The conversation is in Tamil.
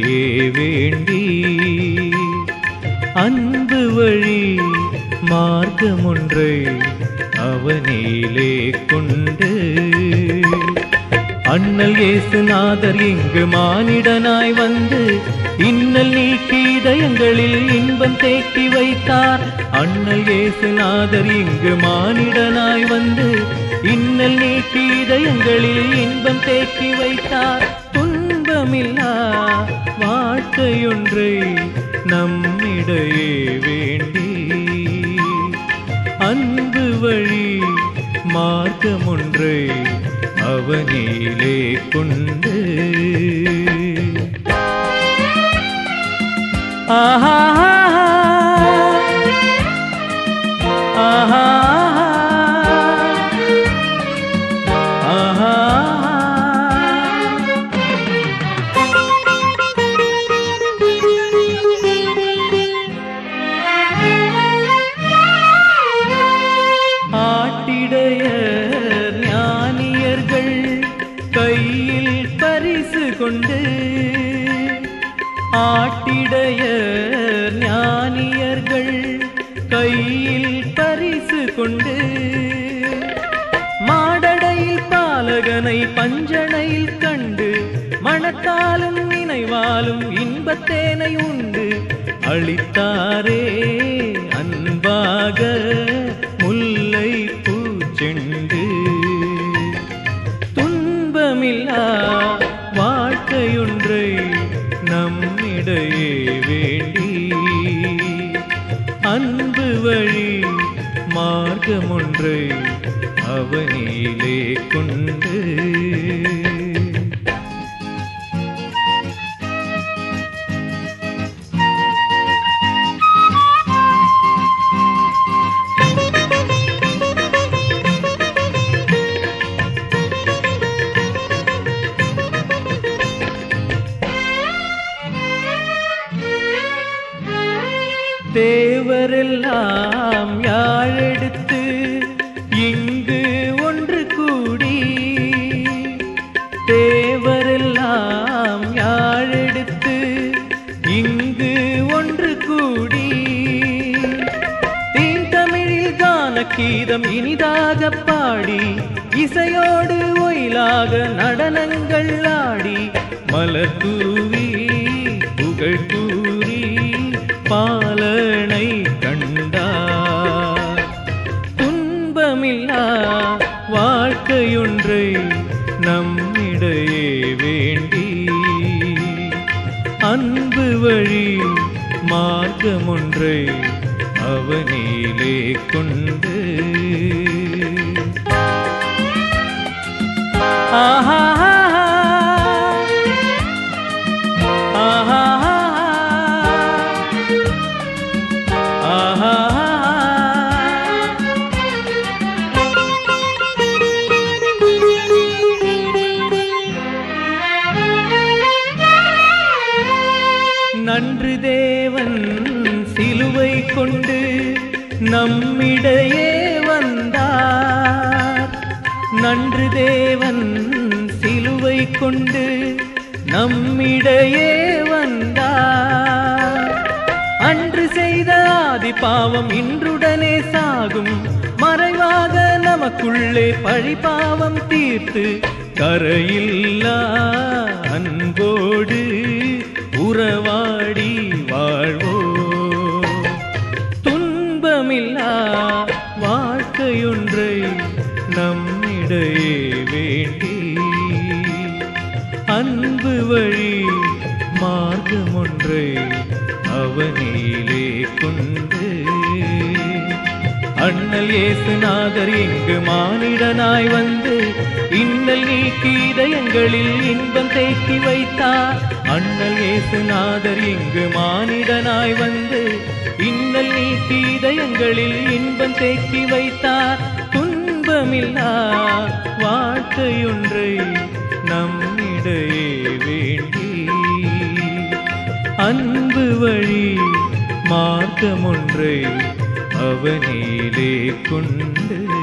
வேண்டி அன்பு வழி மார்க்கமொன்றை அவனிலே கொண்டு அண்ணல் இயேசுநாதர் இங்கு மானிடனாய் வந்து இன்னல் நீக்கி இதயங்களில் இன்பம் தேக்கி வைத்தார் அண்ணல் இயேசுநாதர் இங்கு மானிடனாய் வந்து இன்னல் நீக்கி இதயங்களில் இன்பம் தேக்கி வைத்தார் துன்பமில்லா வாழ்க்கையொன்றை நம்மிடையே வேண்டி அன்பு வழி மார்க்கமொன்றை அவனிலே கொண்டு ஆஹா ஆஹா ஆஹா ஆட்டிடைய ஞானியர்கள் கையில் பரிசு கொண்டு ஆட்டிடைய ஞானியர்கள் கையில் பரிசு கொண்டு மாடடையில் பாலகனை பஞ்சனையில் கண்டு மணத்தாலும் நினைவாலும் இன்பத்தேனை உண்டு அளித்தாரே அன்பாக முல்லை பூச்செண்டு துன்பமில்லா வாழ்க்கையொன்றை நம்மிடையே வேண்டி அன்பு வழி மார்க்கமொன்றை அவனிலே கொண்டு தேவரெல்லாம் யாழெடுத்து இங்கு ஒன்று கூடி தேவரெல்லாம் யாழெடுத்து இங்கு ஒன்று கூடி தீந்தமிழில் கானக்கீதம் இனிதாக பாடி இசையோடு ஒயிலாக நடனங்கள் ஆடி மலர் தூவி புகழ் கூறி பாலனை கண்டார் துன்பமில்லா வாழ்க்கையொன்றை நம்மிடையே வேண்டி அன்பு வழி மார்க்கமொன்றை அவனிலே கொண்டு ஆஹா ஆஹா ஆஹா நன்று தேவன் சிலுவை கொண்டு நம்மிடையே வந்தார் நன்று தேவன் சிலுவை கொண்டு நம்மிடையே வந்தார் அன்று செய்த ஆதி பாவம் இன்றுடனே சாகும் மறைவாக நமக்குள்ளே பழி பாவம் தீர்த்து கரையில்லா அன்போடு உறவாடி வாழ்வோ துன்பமில்லா வாழ்க்கையொன்றை நம்மிடையே வேண்டி அன்பு வழி மார்க்கமொன்றை அவனிலே கொண்டு அண்ணல் இயேசுநாதர் இங்கு மானிடனாய் வந்து இன்னல் நீக்கி இதயங்களில் இன்பம் தேக்கி வைத்தார் அண்ணல் இயேசுநாதர் இங்கு மானிடனாய் வந்து இன்னல் நீக்கி இதயங்களில் இன்பம் தேக்கி வைத்தார் துன்பமில்லா வாழ்க்கையொன்றை நம்மிடையே வேண்டி அன்பு வழி மார்க்கமொன்றை அவனிலே கொண்டு